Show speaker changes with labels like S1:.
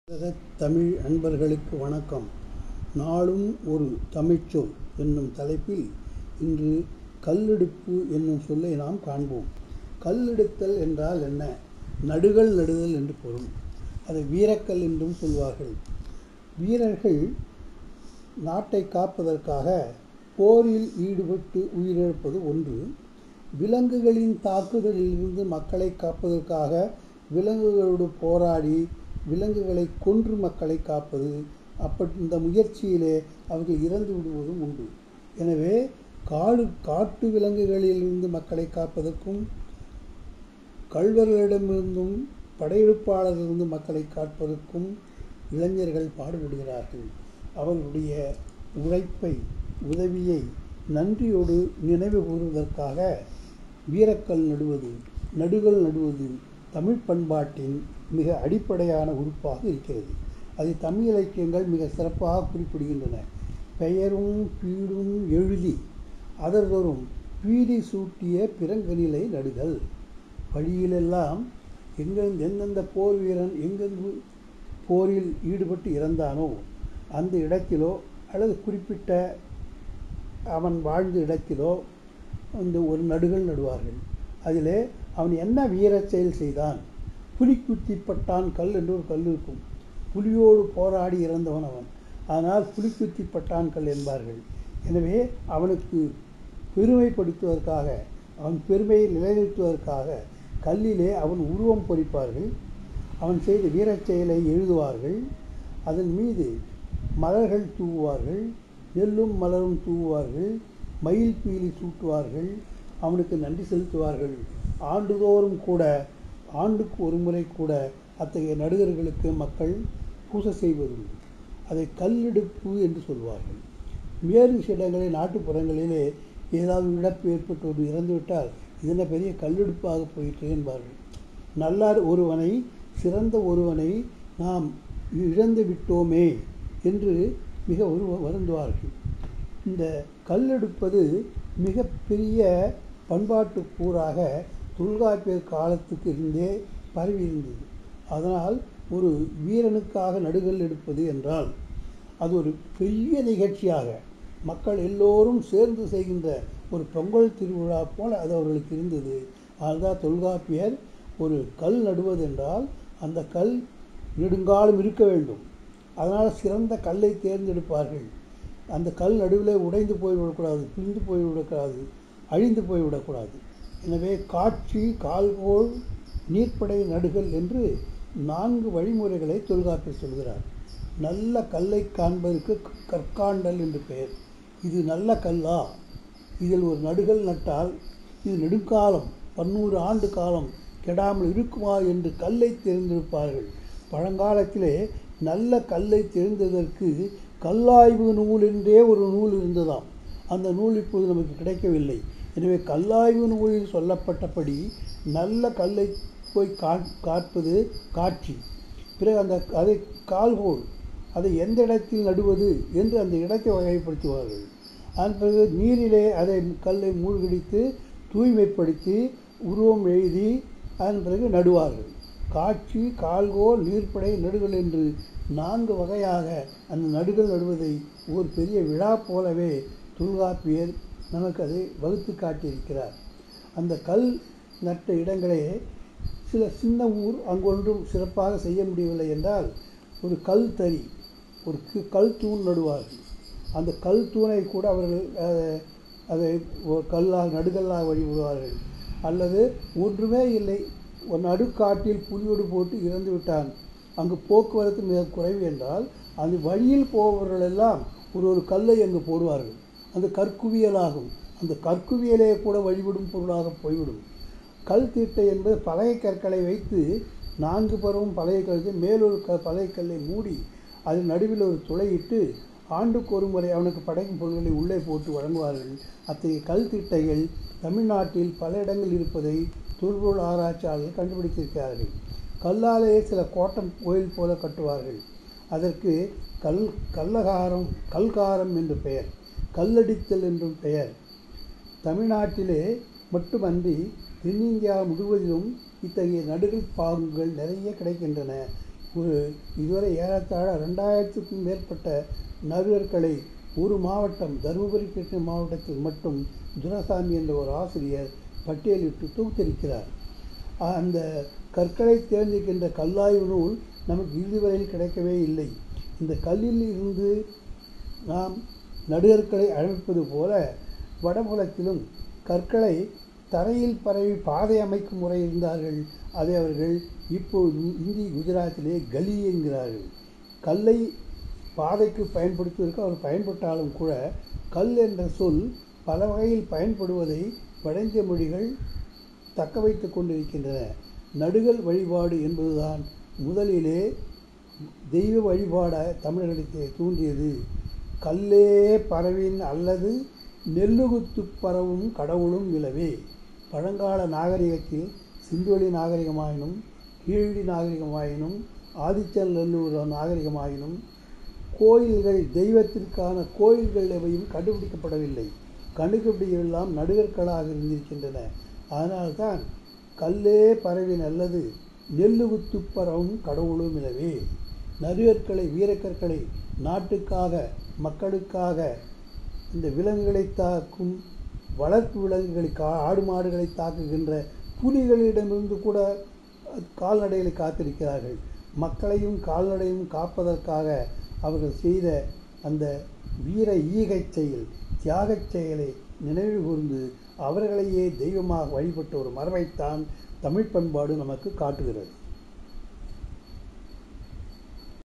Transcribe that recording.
S1: உலக தமிழ் அன்பர்களுக்கு வணக்கம் நாளும் ஒரு தமிழ்ச்சொல் என்னும் தலைப்பில் இன்று கல்லெடுப்பு என்னும் சொல்லை நாம் காண்போம் கல்லெடுத்தல் என்றால் என்ன நடுகள் நடுதல் என்று பொருள் அதை வீரக்கல் என்றும் சொல்வார்கள் வீரர்கள் நாட்டை காப்பதற்காக போரில் ஈடுபட்டு உயிரிழப்பது ஒன்று விலங்குகளின் தாக்குதலிலிருந்து மக்களை காப்பதற்காக விலங்குகளோடு போராடி விலங்குகளை கொன்று மக்களை காப்பது அப்படி இந்த முயற்சியிலே அவர்கள் இறந்து விடுவதும் உண்டு எனவே காடு காட்டு விலங்குகளிலிருந்து மக்களை காப்பதற்கும் கள்வர்களிடமிருந்தும் படையெடுப்பாளர்களிருந்து மக்களை காப்பதற்கும் இளைஞர்கள் பாடுபடுகிறார்கள் அவர்களுடைய உழைப்பை உதவியை நன்றியோடு நினைவு கூறுவதற்காக வீரக்கல் நடுவது நடுகள் நடுவது தமிழ் பண்பாட்டின் மிக அடிப்படையான உறுப்பாக இருக்கிறது அதை தமிழ் இலக்கியங்கள் மிக சிறப்பாக குறிப்பிடுகின்றன பெயரும் பீடும் எழுதி அதற்தொரும் பீடி சூட்டிய பிறங்கனிலை நடுதல் வழியிலெல்லாம் எங்கெங்கு எந்தெந்த போர் வீரன் எங்கெங்கு போரில் ஈடுபட்டு இறந்தானோ அந்த இடத்திலோ அல்லது குறிப்பிட்ட அவன் வாழ்ந்த இடத்திலோ அந்த ஒரு நடுகள் நடுவார்கள் அதிலே அவன் என்ன வீர செயல் செய்தான் புலிக்குத்திப்பட்டான் கல் என்று ஒரு கல் இருக்கும் புலியோடு போராடி இறந்தவன் அவன் ஆனால் புலிக்குத்திப்பட்டான் கல் என்பார்கள் எனவே அவனுக்கு பெருமைப்படுத்துவதற்காக அவன் பெருமையை நிலைநிறுத்துவதற்காக கல்லிலே அவன் உருவம் பொறிப்பார்கள் அவன் செய்த வீரச் செயலை எழுதுவார்கள் அதன் மீது மலர்கள் தூவுவார்கள் நெல்லும் மலரும் தூவுவார்கள் மயில் பீலி சூட்டுவார்கள் அவனுக்கு நன்றி செலுத்துவார்கள் ஆண்டுதோறும் கூட ஆண்டுக்கு ஒரு முறை கூட அத்தகைய நடுகர்களுக்கு மக்கள் பூசை செய்வதுண்டு அதை கல்லெடுப்பு என்று சொல்வார்கள் வேறு சில இடங்களில் நாட்டுப்புறங்களிலே ஏதாவது இழப்பு ஏற்பட்டு ஒரு இறந்துவிட்டால் இதென்ன பெரிய கல்லெடுப்பாக போயிற்று என்பார்கள் நல்லார் ஒருவனை சிறந்த ஒருவனை நாம் இழந்து விட்டோமே என்று மிக ஒரு வருந்துவார்கள் இந்த கல்லெடுப்பது மிகப்பெரிய பண்பாட்டு கூறாக தொல்காப்பியர் காலத்துக்கு இருந்தே பரவி இருந்தது அதனால் ஒரு வீரனுக்காக நடுகள் எடுப்பது என்றால் அது ஒரு பெரிய நிகழ்ச்சியாக மக்கள் எல்லோரும் சேர்ந்து செய்கின்ற ஒரு பொங்கல் திருவிழா போல் அது அவர்களுக்கு இருந்தது அதுதான் தொல்காப்பியர் ஒரு கல் நடுவதென்றால் அந்த கல் நெடுங்காலம் இருக்க வேண்டும் அதனால் சிறந்த கல்லை தேர்ந்தெடுப்பார்கள் அந்த கல் நடுவில் உடைந்து போய்விடக்கூடாது பிரிந்து போய்விடக்கூடாது அழிந்து போய்விடக்கூடாது எனவே காட்சி கால்கோள் நீர்ப்படை நடுகள் என்று நான்கு வழிமுறைகளை தொல்காப்பியர் சொல்கிறார் நல்ல கல்லை காண்பதற்கு கற்காண்டல் என்று பெயர் இது நல்ல கல்லா இதில் ஒரு நடுகள் நட்டால் இது நெடுங்காலம் பன்னூறு ஆண்டு காலம் கெடாமல் இருக்குமா என்று கல்லை தேர்ந்தெடுப்பார்கள் பழங்காலத்திலே நல்ல கல்லை தேர்ந்ததற்கு கல்லாய்வு நூல் என்றே ஒரு நூல் இருந்ததாம் அந்த நூல் இப்போது நமக்கு கிடைக்கவில்லை எனவே கல்லாய்வு நூலில் சொல்லப்பட்டபடி நல்ல கல்லை போய் காட்பது காட்சி பிறகு அந்த அதை கால்கோள் அதை எந்த இடத்தில் நடுவது என்று அந்த இடத்தை வகைப்படுத்துவார்கள் அதன் பிறகு நீரிலே அதை கல்லை மூழ்கடித்து தூய்மைப்படுத்தி உருவம் எழுதி அதன் பிறகு நடுவார்கள் காட்சி கால்கோல் நீர்ப்படை நடுகள் என்று நான்கு வகையாக அந்த நடுகள் நடுவதை ஒரு பெரிய விழா போலவே தொல்காப்பியர் நமக்கு அதை வகுத்து காட்டியிருக்கிறார் அந்த கல் நட்ட இடங்களே சில சின்ன ஊர் அங்கொன்றும் சிறப்பாக செய்ய முடியவில்லை என்றால் ஒரு கல் தறி ஒரு கல் தூண் நடுவார்கள் அந்த கல் தூணை கூட அவர்கள் அதை கல்லாக நடுகல்லாக வழிபடுவார்கள் அல்லது ஒன்றுமே இல்லை ஒரு நடுக்காட்டில் புலியோடு போட்டு இறந்து விட்டான் அங்கு போக்குவரத்து மிக குறைவு என்றால் அந்த வழியில் போபவர்களெல்லாம் ஒரு ஒரு கல்லை அங்கு போடுவார்கள் அந்த கற்குவியலாகும் அந்த கற்குவியலே கூட வழிபடும் பொருளாக போய்விடும் கல் தீட்டை என்பது பழைய கற்களை வைத்து நான்கு பருவம் பழைய கல்லை மேலொரு க பழைய கல்லை மூடி அதில் நடுவில் ஒரு துளையிட்டு ஆண்டுக்கு ஒரு முறை அவனுக்கு படைக்கும் பொருட்களை உள்ளே போட்டு வழங்குவார்கள் அத்தகைய கல் திட்டைகள் தமிழ்நாட்டில் பல இடங்கள் இருப்பதை தொல்பொருள் ஆராய்ச்சியாளர்கள் கண்டுபிடித்திருக்கிறார்கள் கல்லாலேயே சில கோட்டம் கோயில் போல கட்டுவார்கள் அதற்கு கல் கல்லகாரம் கல்காரம் என்று பெயர் கல்லடித்தல் என்றும் பெயர் தமிழ்நாட்டிலே மட்டுமன்றி தென்னிந்தியா முழுவதிலும் இத்தகைய நடுகல் பாகுகள் நிறைய கிடைக்கின்றன ஒரு இதுவரை ஏறத்தாழ ரெண்டாயிரத்துக்கும் மேற்பட்ட நடுவர்களை ஒரு மாவட்டம் தருமபுரி கிருஷ்ண மாவட்டத்தில் மட்டும் துரசாமி என்ற ஒரு ஆசிரியர் பட்டியலிட்டு தொகுத்திருக்கிறார் அந்த கற்களை தேர்ந்தெடுக்கின்ற கல்லாய்வு நூல் நமக்கு இதுவரையில் கிடைக்கவே இல்லை இந்த கல்லில் இருந்து நாம் நடுகற்களை அமைப்பது போல வடபுலத்திலும் கற்களை தரையில் பரவி பாதை அமைக்கும் முறை இருந்தார்கள் அதை அவர்கள் இப்போது இந்தி குஜராத்திலே கலி என்கிறார்கள் கல்லை பாதைக்கு பயன்படுத்துவதற்கு அவர் பயன்பட்டாலும் கூட கல் என்ற சொல் பல வகையில் பயன்படுவதை வட இந்திய மொழிகள் தக்க வைத்து கொண்டிருக்கின்றன நடுகள் வழிபாடு என்பதுதான் முதலிலே தெய்வ வழிபாட தமிழர்களிடத்தில் தூண்டியது கல்லே பறவின் அல்லது நெல்லுகுத்து பரவும் கடவுளும் விளவே பழங்கால நாகரிகத்தில் சிந்துவெளி நாகரிகமாயினும் கீழடி நாகரிகமாயினும் ஆதிச்சல் நல்லூர் நாகரிகமாயினும் கோயில்கள் தெய்வத்திற்கான கோயில்கள் எவையும் கண்டுபிடிக்கப்படவில்லை கண்டுபிடிக்கெல்லாம் நடுகற்களாக இருந்திருக்கின்றன அதனால்தான் கல்லே பறவின் அல்லது நெல்லுகுத்து பரவும் கடவுளும் இலவே நடுகற்களை வீரக்கற்களை நாட்டுக்காக மக்களுக்காக இந்த விலங்குகளை தாக்கும் வளர்ப்பு விலங்குகளை கா ஆடு மாடுகளை தாக்குகின்ற புலிகளிடமிருந்து கூட கால்நடைகளை காத்திருக்கிறார்கள் மக்களையும் கால்நடையும் காப்பதற்காக அவர்கள் செய்த அந்த வீர ஈகைச் செயல் தியாகச் செயலை நினைவு கூர்ந்து அவர்களையே தெய்வமாக வழிபட்ட ஒரு மரபைத்தான் தமிழ் பண்பாடு நமக்கு காட்டுகிறது